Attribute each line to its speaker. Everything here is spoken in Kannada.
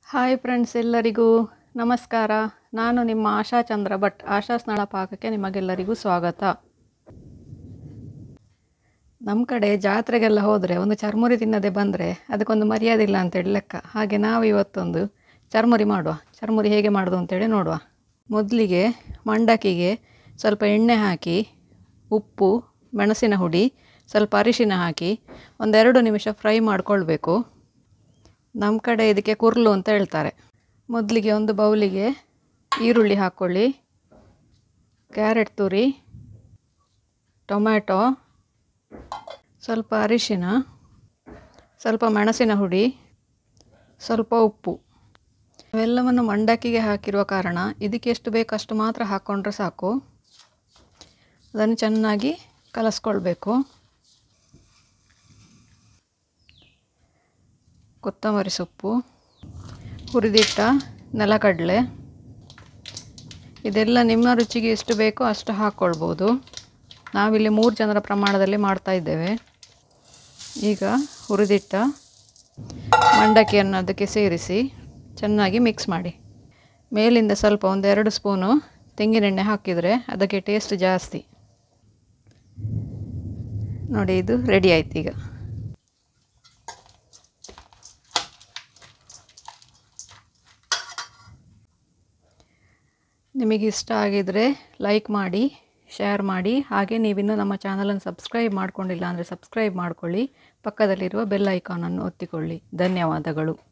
Speaker 1: ಹಾಯ್ ಫ್ರೆಂಡ್ಸ್ ಎಲ್ಲರಿಗೂ ನಮಸ್ಕಾರ ನಾನು ನಿಮ್ಮ ಆಶಾ ಚಂದ್ರ ಭಟ್ ಆಶಾ ಸ್ನಳ ಪಾಕಕ್ಕೆ ನಿಮಗೆಲ್ಲರಿಗೂ ಸ್ವಾಗತ ನಮ್ಮ ಕಡೆ ಜಾತ್ರೆಗೆಲ್ಲ ಹೋದರೆ ಒಂದು ಚರ್ಮುರಿ ತಿನ್ನದೆ ಬಂದರೆ ಅದಕ್ಕೊಂದು ಮರ್ಯಾದೆ ಇಲ್ಲ ಅಂತೇಳಿ ಲೆಕ್ಕ ಹಾಗೆ ನಾವು ಇವತ್ತೊಂದು ಚರ್ಮುರಿ ಮಾಡುವ ಚರ್ಮುರಿ ಹೇಗೆ ಮಾಡೋದು ಅಂತೇಳಿ ನೋಡುವ ಮೊದಲಿಗೆ ಮಂಡಕ್ಕಿಗೆ ಸ್ವಲ್ಪ ಎಣ್ಣೆ ಹಾಕಿ ಉಪ್ಪು ಮೆಣಸಿನ ಹುಡಿ ಸ್ವಲ್ಪ ಅರಿಶಿನ ಹಾಕಿ ಒಂದೆರಡು ನಿಮಿಷ ಫ್ರೈ ಮಾಡಿಕೊಳ್ಬೇಕು ನಮ್ಮ ಕಡೆ ಇದಕ್ಕೆ ಕುರ್ಲು ಅಂತ ಹೇಳ್ತಾರೆ ಮೊದಲಿಗೆ ಒಂದು ಬೌಲಿಗೆ ಈರುಳ್ಳಿ ಹಾಕ್ಕೊಳ್ಳಿ ಕ್ಯಾರೆಟ್ ತುರಿ ಟೊಮ್ಯಾಟೊ ಸ್ವಲ್ಪ ಅರಿಶಿನ ಸ್ವಲ್ಪ ಮೆಣಸಿನ ಹುಡಿ ಸ್ವಲ್ಪ ಉಪ್ಪು ಅವೆಲ್ಲವನ್ನು ಮಂಡಕ್ಕಿಗೆ ಹಾಕಿರುವ ಕಾರಣ ಇದಕ್ಕೆ ಎಷ್ಟು ಬೇಕು ಅಷ್ಟು ಮಾತ್ರ ಹಾಕ್ಕೊಂಡ್ರೆ ಸಾಕು ಅದನ್ನು ಚೆನ್ನಾಗಿ ಕಲಸ್ಕೊಳ್ಬೇಕು ಕೊತ್ತಂಬರಿ ಸೊಪ್ಪು ಹುರಿದಿಟ್ಟ ನೆಲಕಡಲೆ ಇದೆಲ್ಲ ನಿಮ್ಮ ರುಚಿಗೆ ಎಷ್ಟು ಬೇಕೋ ಅಷ್ಟು ಹಾಕ್ಕೊಳ್ಬೋದು ನಾವಿಲ್ಲಿ ಮೂರು ಜನರ ಪ್ರಮಾಣದಲ್ಲಿ ಮಾಡ್ತಾ ಇದ್ದೇವೆ ಈಗ ಹುರಿದಿಟ್ಟ ಮಂಡಕ್ಕಿಯನ್ನು ಅದಕ್ಕೆ ಸೇರಿಸಿ ಚೆನ್ನಾಗಿ ಮಿಕ್ಸ್ ಮಾಡಿ ಮೇಲಿಂದ ಸ್ವಲ್ಪ ಒಂದೆರಡು ಸ್ಪೂನು ತೆಂಗಿನೆಣ್ಣೆ ಹಾಕಿದರೆ ಅದಕ್ಕೆ ಟೇಸ್ಟ್ ಜಾಸ್ತಿ ನೋಡಿ ಇದು ರೆಡಿ ಆಯ್ತು ಈಗ ನಿಮಗೆ ಇಷ್ಟ ಆಗಿದರೆ ಲೈಕ್ ಮಾಡಿ ಶೇರ್ ಮಾಡಿ ಹಾಗೆ ನೀವಿನ್ನೂ ನಮ್ಮ ಚಾನಲನ್ನು ಸಬ್ಸ್ಕ್ರೈಬ್ ಮಾಡ್ಕೊಂಡಿಲ್ಲ ಅಂದರೆ ಸಬ್ಸ್ಕ್ರೈಬ್ ಮಾಡ್ಕೊಳ್ಳಿ ಪಕ್ಕದಲ್ಲಿರುವ ಬೆಲ್ ಐಕಾನನ್ನು ಒತ್ತಿಕೊಳ್ಳಿ ಧನ್ಯವಾದಗಳು